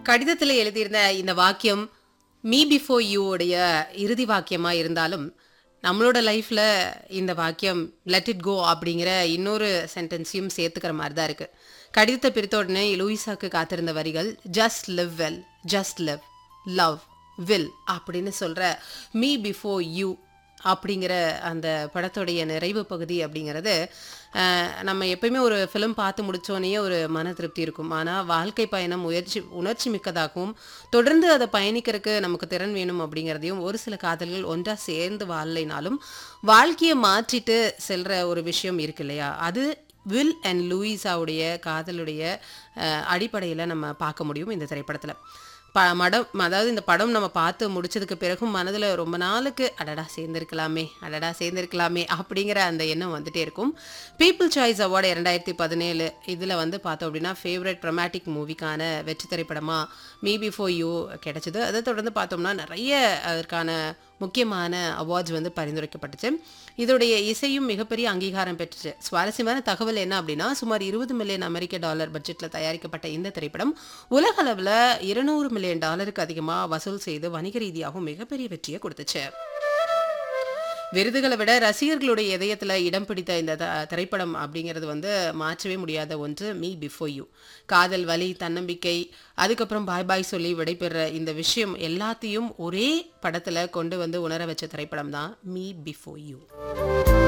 கடிதத்தில் எழுதியிருந்த இந்த வாக்கியம் மீ பிஃபோர் யூ உடைய இறுதி வாக்கியமா இருந்தாலும் நம்மளோட லைஃப்ல இந்த வாக்கியம் லெட் இட் கோ அப்படிங்கிற இன்னொரு சென்டென்ஸையும் சேர்த்துக்கிற மாதிரி தான் இருக்கு கடிதத்தை பிரித்த உடனே லூயிசாக்கு காத்திருந்த வரிகள் just live well just live love will அப்படின்னு சொல்ற மீ பிஃபோர் யூ அப்படிங்கிற அந்த படத்துடைய நிறைவு பகுதி அப்படிங்கிறது அஹ், நம்ம எப்பயுமே ஒரு ஃபிலிம் பார்த்து முடிச்சோடனே ஒரு மன திருப்தி இருக்கும் ஆனால் வாழ்க்கை பயணம் உயர்ச்சி உணர்ச்சி மிக்கதாகவும் தொடர்ந்து அதை பயணிக்கிறதுக்கு நமக்கு திறன் வேணும் அப்படிங்கிறதையும் ஒரு சில காதல்கள் ஒன்றா சேர்ந்து வாழலைனாலும் வாழ்க்கையை மாற்றிட்டு செல்ற ஒரு விஷயம் இருக்கு இல்லையா அது வில் அண்ட் லூயிஸாவுடைய காதலுடைய அடிப்படையில் நம்ம பார்க்க முடியும் இந்த திரைப்படத்தில் ப மடம் அதாவது இந்த படம் நம்ம பார்த்து முடிச்சதுக்கு பிறகும் மனதில் ரொம்ப நாளுக்கு அடடா சேர்ந்திருக்கலாமே அடடா சேர்ந்திருக்கலாமே அப்படிங்கிற அந்த எண்ணம் வந்துட்டே இருக்கும் பீப்புள் சாய்ஸ் அவார்டு இரண்டாயிரத்தி பதினேழு இதில் வந்து பார்த்தோம் அப்படின்னா ஃபேவரட் ட்ரமாட்டிக் மூவிக்கான வெற்றி திரைப்படமாக மீ பிஃபோர் யூ கிடைச்சது அதை தொடர்ந்து பார்த்தோம்னா நிறைய அதற்கான முக்கியமான அவார்ட்ஸ் வந்து பரிந்துரைக்கப்பட்டுச்சு இதோடைய இசையும் மிகப்பெரிய அங்கீகாரம் பெற்றுச்சு சுவாரஸ்யமான தகவல் என்ன அப்படின்னா சுமார் இருபது மில்லியன் அமெரிக்க டாலர் பட்ஜெட்டில் தயாரிக்கப்பட்ட இந்த திரைப்படம் உலக அளவில் இருநூறு மில்லியன் டாலருக்கு அதிகமாக வசூல் செய்து வணிக ரீதியாகவும் மிகப்பெரிய வெற்றியை கொடுத்துச்சு விருதுகளை விட ரசிகர்களுடைய இதயத்தில் இடம் பிடித்த இந்த த- திரைப்படம் அப்படிங்கிறது வந்து மாற்றவே முடியாத ஒன்று மீ பிஃபோர் யூ காதல் வலி தன்னம்பிக்கை அதுக்கப்புறம் பாய் பாய் சொல்லி விடைபெற இந்த விஷயம் எல்லாத்தையும் ஒரே படத்தில் கொண்டு வந்து உணர வச்ச திரைப்படம் தான் மீ பிஃபோர் யூ